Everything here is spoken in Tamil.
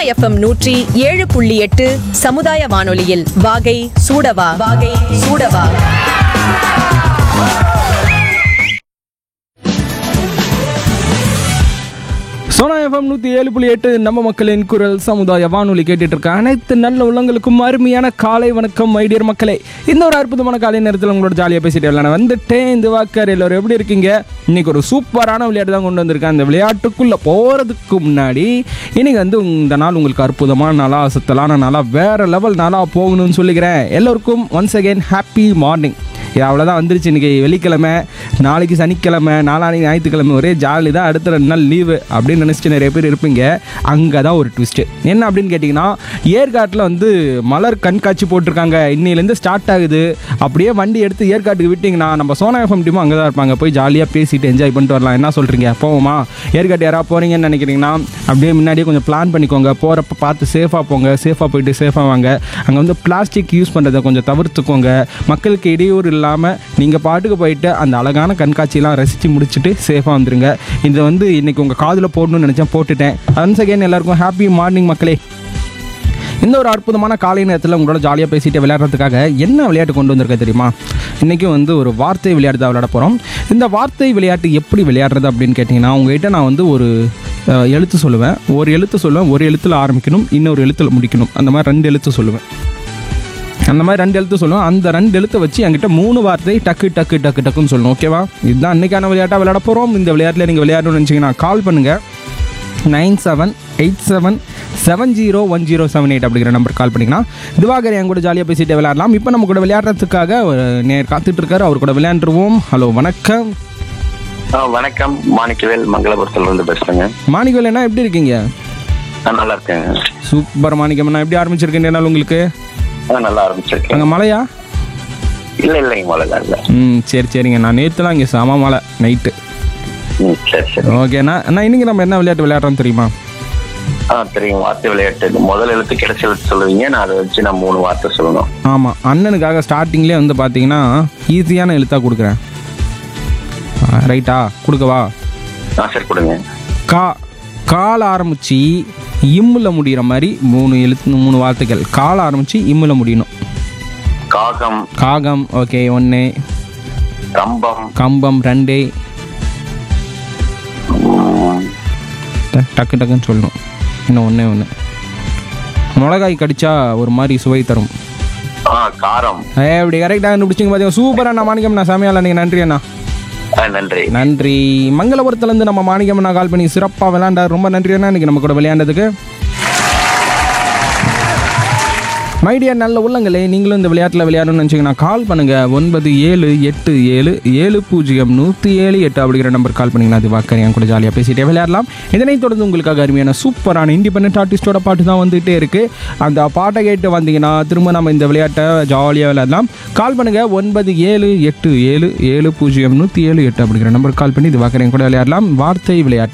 எஃப்எம் நூற்றி ஏழு புள்ளி எட்டு சமுதாய வானொலியில் வாகை சூடவா வாகை சூடவா சோனா எஃப்எம் நூற்றி ஏழு புள்ளி எட்டு நம்ம மக்களின் குரல் சமுதாய வானொலி கேட்டுட்டு இருக்க அனைத்து நல்ல உள்ளங்களுக்கும் அருமையான காலை வணக்கம் மைடியர் மக்களே இந்த ஒரு அற்புதமான காலை நேரத்தில் உங்களோட ஜாலியாக பேசிட்டு வரலாம். நான் வந்துட்டேன் இந்த வாக்கர் எல்லோரும் எப்படி இருக்கீங்க இன்னைக்கு ஒரு சூப்பரான விளையாட்டு தான் கொண்டு வந்திருக்கேன் அந்த விளையாட்டுக்குள்ளே போகிறதுக்கு முன்னாடி இன்னைக்கு வந்து இந்த நாள் உங்களுக்கு அற்புதமான நாளாக அசத்தலான நாளாக வேற லெவல் நாளாக போகணும்னு சொல்லிக்கிறேன் எல்லோருக்கும் ஒன்ஸ் அகைன் ஹாப்பி மார்னிங் இது அவ்வளோதான் வந்துருச்சு இன்றைக்கி வெள்ளிக்கிழமை நாளைக்கு சனிக்கிழமை நாளானைக்கு ஞாயிற்றுக்கிழமை ஒரே ஜாலி தான் அடுத்த ரெண்டு நாள் லீவு அப்படின்னு நினச்சிட்டு நிறைய பேர் இருப்பீங்க அங்கே தான் ஒரு ட்விஸ்ட்டு என்ன அப்படின்னு கேட்டிங்கன்னா ஏற்காட்டில் வந்து மலர் கண்காட்சி போட்டிருக்காங்க இன்னிலேருந்து ஸ்டார்ட் ஆகுது அப்படியே வண்டி எடுத்து ஏற்காட்டுக்கு விட்டிங்கன்னா நம்ம சோனா எஃப்எம் டீமும் அங்கே தான் இருப்பாங்க போய் ஜாலியாக பேசிட்டு என்ஜாய் பண்ணிட்டு வரலாம் என்ன சொல்கிறீங்க போவோமா ஏற்காட்டு யாராவது போகிறீங்கன்னு நினைக்கிறீங்கன்னா அப்படியே முன்னாடியே கொஞ்சம் பிளான் பண்ணிக்கோங்க போகிறப்ப பார்த்து சேஃபாக போங்க சேஃபாக போயிட்டு சேஃபாக வாங்க அங்கே வந்து பிளாஸ்டிக் யூஸ் பண்ணுறதை கொஞ்சம் தவிர்த்துக்கோங்க மக்களுக்கு இடையூறு இல்லாமல் நீங்கள் பாட்டுக்கு போயிட்டு அந்த அழகான கண்காட்சியெல்லாம் ரசித்து முடிச்சுட்டு சேஃபாக வந்துருங்க இதை வந்து இன்றைக்கி உங்கள் காதில் போடணும்னு நினச்சேன் போட்டுட்டேன் ஒன்ஸ் அகைன் எல்லாருக்கும் ஹாப்பி மார்னிங் மக்களே இந்த ஒரு அற்புதமான காலை நேரத்தில் உங்களோட ஜாலியாக பேசிட்டு விளையாடுறதுக்காக என்ன விளையாட்டு கொண்டு வந்திருக்க தெரியுமா இன்றைக்கும் வந்து ஒரு வார்த்தை விளையாட்டு தான் விளையாட போகிறோம் இந்த வார்த்தை விளையாட்டு எப்படி விளையாடுறது அப்படின்னு கேட்டிங்கன்னா உங்ககிட்ட நான் வந்து ஒரு அஹ், எழுத்து சொல்லுவேன் ஒரு எழுத்து சொல்லுவேன் ஒரு எழுத்தில் ஆரம்பிக்கணும் இன்னொரு எழுத்தில் முடிக்கணும் அந்த மாதிரி ரெண்டு எழுத்து சொல்லுவேன் அந்த மாதிரி ரெண்டு எழுத்து சொல்லுவேன் அந்த ரெண்டு எழுத்தை வச்சு என்கிட்ட மூணு வார்த்தை டக்கு டக்கு டக்கு டக்குன்னு சொல்லணும் ஓகேவா இதுதான் அன்றைக்கான விளையாட்டாக விளையாட போகிறோம் இந்த விளையாட்டில் நீங்கள் விளையாடணும்னு நினச்சிங்கன்னா கால் பண்ணுங்கள் nine seven eight seven seven zero one zero seven eight அப்படிங்கிற நம்பர் கால் பண்ணிங்கன்னா திவாகர் என் கூட ஜாலியாக பேசிட்டு விளையாடலாம் இப்போ நம்ம கூட விளையாடுறதுக்காக ஒரு நேர் காத்துட்டு இருக்காரு அவர் கூட விளையாண்டுருவோம் ஹலோ வணக்கம் ஆ, வணக்கம் மாணிக்கவேல் மங்களபுரத்துல இருந்து பேசுறேங்க மாணிக்கவேல் என்ன எப்படி இருக்கீங்க நான் நல்லா இருக்கேங்க சூப்பர் மாணிக்கம் நான் எப்படி ஆரம்பிச்சிருக்கேன் நாள் உங்களுக்கு ஆ, நல்லா ஆரம்பிச்சிருக்கேன் அங்கே மழையா இல்ல இல்லைங்க மழைலாம் இல்ல ம் சரி சரிங்க நான் நேற்றுலாம் இங்கே செம மழை நைட்டு ம் சரி சரி ஓகேண்ணா அண்ணா இன்னைக்கு நம்ம என்ன விளையாட்டு விளையாடுறோம் தெரியுமா ஆ தெரியும் வார்த்தை விளையாட்டு இது முதல் எழுத்து கிடைச்ச எழுத்து சொல்லுவீங்க நான் அதை வச்சு நான் மூணு வார்த்தை சொல்லணும் ஆமாம் அண்ணனுக்காக ஸ்டார்டிங்லேயே வந்து பார்த்தீங்கன்னா ஈஸியான எழுத்தாக கொடுக்குறேன் ரைட்டா கொடுக்கவா ஆ சரி கொடுங்க கா கால் ஆரம்பிச்சு இம்முல முடிகிற மாதிரி மூணு எழுத்து மூணு வார்த்தைகள் கால் ஆரம்பிச்சு இம்முல முடியணும் காகம் காகம் ஓகே ஒன்று கம்பம் கம்பம் ரெண்டு ம், ட- டக்கு டக்குன்னு சொல்லணும் இன்னும் ஒன்றே ஒன்று மிளகாய் கடிச்சா ஒரு மாதிரி சுவை தரும் ஆ காரம் ஏ அப்படி கரெக்டாக கண்டுபிடிச்சிங்க பார்த்தீங்க சூப்பராக நான் மாணிக்கம் நான் சாமியால் நீங்கள் நன்றி அண்ணா ஆ, நன்றி நன்றி மங்களபுரத்துலேருந்து நம்ம மாணிக்கம் அண்ணா கால் பண்ணி சிறப்பாக விளையாண்டார் ரொம்ப நன்றி அண்ணா இன்னைக்கு நம்ம கூட விளையாண்டதுக்கு மைடியா நல்ல உள்ளங்களே நீங்களும் இந்த விளையாட்டில் விளையாடணும்னு நினச்சிங்கன்னா கால் பண்ணுங்கள் ஒன்பது ஏழு எட்டு ஏழு ஏழு பூஜ்ஜியம் நூற்றி ஏழு எட்டு அப்படிங்கிற நம்பர் கால் பண்ணிங்கன்னா அது வாக்கர் என் கூட ஜாலியாக பேசிட்டே விளையாடலாம் இதனைத் தொடர்ந்து உங்களுக்காக அருமையான சூப்பரான இண்டிபெண்டன்ட் ஆர்டிஸ்டோட பாட்டு தான் வந்துகிட்டே இருக்குது அந்த பாட்டை கேட்டு வந்தீங்கன்னா திரும்ப நம்ம இந்த விளையாட்டை ஜாலியாக விளையாடலாம் கால் பண்ணுங்கள் ஒன்பது ஏழு எட்டு ஏழு ஏழு பூஜ்ஜியம் நூற்றி ஏழு எட்டு அப்படிங்கிற நம்பர் கால் பண்ணி இது வாக்கர் என் கூட விளையாடலாம் வார்த்தை விளையாட்டு